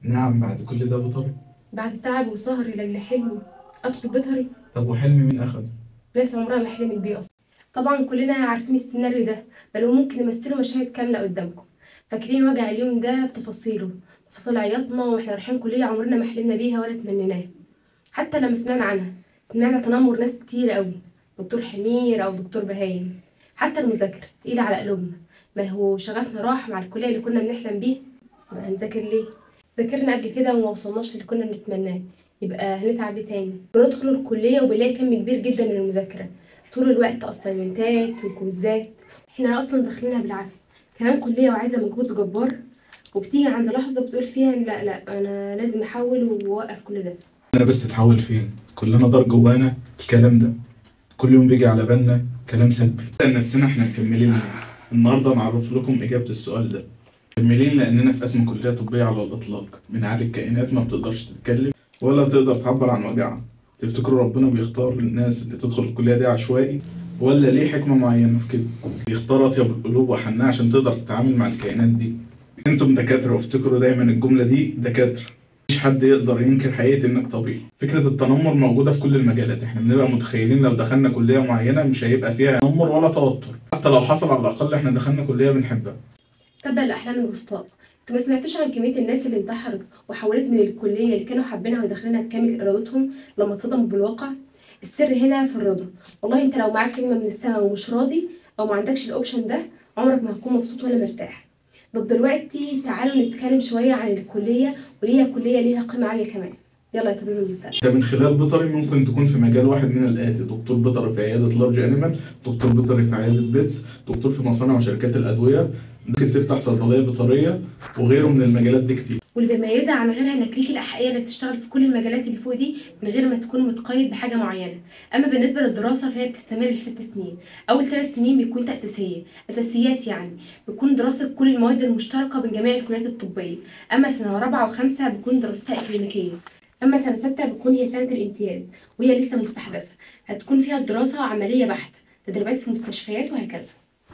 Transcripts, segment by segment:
نعم بعد كل ده بطري بعد تعب وسهر لاجل حلم ادخل بيطري طب وحلم مين أخده؟ ناس عمرها ما حلمت بيه اصلا طبعا كلنا عارفين السيناريو ده بل وممكن نمثله مشاهد كامله قدامكم فاكرين وجع اليوم ده بتفاصيله تفاصيل عياطنا واحنا رايحين كليه عمرنا ما حلمنا بيها ولا تمنيناها حتى لما سمعنا عنها سمعنا تنمر ناس كتير قوي دكتور حمير او دكتور بهايم حتى المذاكره تقيله على قلوبنا ما هو شغفنا راح مع الكليه اللي كنا بنحلم بيه ما هنذاكر ليه ذاكرنا قبل كده وما وصلناش اللي كنا بنتمناه يبقى هنتعب ليه تاني بندخل الكليه وبنلاقي كم كبير جدا من المذاكره طول الوقت اسايمنتات وكويزات احنا اصلا داخلينها بالعافيه كمان كليه وعايزه مجهود جبار وبتيجي عند لحظه بتقول فيها لا لا انا لازم احول واوقف كل ده أنا بس تحول فين؟ كلنا دار جوانا الكلام ده كل يوم بيجي على بالنا كلام سلبي نسأل نفسنا احنا مكملين ليه؟ النهارده نعرف لكم إجابة السؤال ده مكملين لأننا في أزمة كلية طبية على الإطلاق بنعالج كائنات ما بتقدرش تتكلم ولا تقدر تعبر عن وجعها تفتكروا ربنا بيختار للناس اللي تدخل الكلية دي عشوائي ولا ليه حكمة معينة في كده؟ بيختار أطيب القلوب وحنها عشان تقدر تتعامل مع الكائنات دي انتم دكاترة وافتكروا دايما الجملة دي دكاترة مفيش حد يقدر ينكر حقيقة انك طبيعي فكرة التنمر موجودة في كل المجالات احنا بنبقى متخيلين لو دخلنا كلية معينة مش هيبقى فيها تنمر ولا توتر حتى لو حصل على الأقل احنا دخلنا كلية بنحبها تبع الاحلام الوسطاء انتوا ما سمعتوش عن كميه الناس اللي انتحرت وحولت من الكليه اللي كانوا حابينها وداخلينها بكامل ارادتهم لما اتصدموا بالواقع السر هنا في الرضا والله انت لو معاك كلمه من السماء ومش راضي او ما عندكش الاوبشن ده عمرك ما هتكون مبسوط ولا مرتاح طب دلوقتي تعالوا نتكلم شويه عن الكليه وليه الكليه ليها قيمه عاليه كمان يلا يا طبيب المستقبل انت من خلال بيطري ممكن تكون في مجال واحد من الآتي دكتور بيطري في عيادة لارج انيمال دكتور بيطري في عيادة بيتس دكتور في مصانع وشركات الأدوية ممكن تفتح صيدلية بيطرية وغيره من المجالات دي كتير واللي بيميزها عن غيرها انك ليك الاحقيه انك تشتغل في كل المجالات اللي فوق دي من غير ما تكون متقيد بحاجه معينه اما بالنسبه للدراسه فهي بتستمر لست سنين اول ثلاث سنين بيكون تاسيسيه اساسيات يعني بتكون دراسه كل المواد المشتركه بين جميع الكليات الطبيه اما سنه رابعه وخمسه بتكون دراستها اكلينيكيه اما سنه سته بتكون هي سنه الامتياز وهي لسه مستحدثه هتكون فيها الدراسه عمليه بحته تدريبات في مستشفيات وهكذا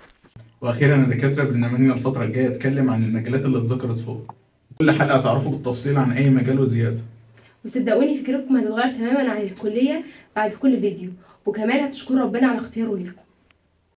وأخيرا يا دكاترة برنامجنا الفترة الجاية اتكلم عن المجالات اللي اتذكرت فوق كل حلقة هتعرفوا بالتفصيل عن أي مجال وزيادة وصدقوني فكرتكم هتتغير تماما عن الكليه بعد كل فيديو وكمان هتشكروا ربنا على اختياره ليكم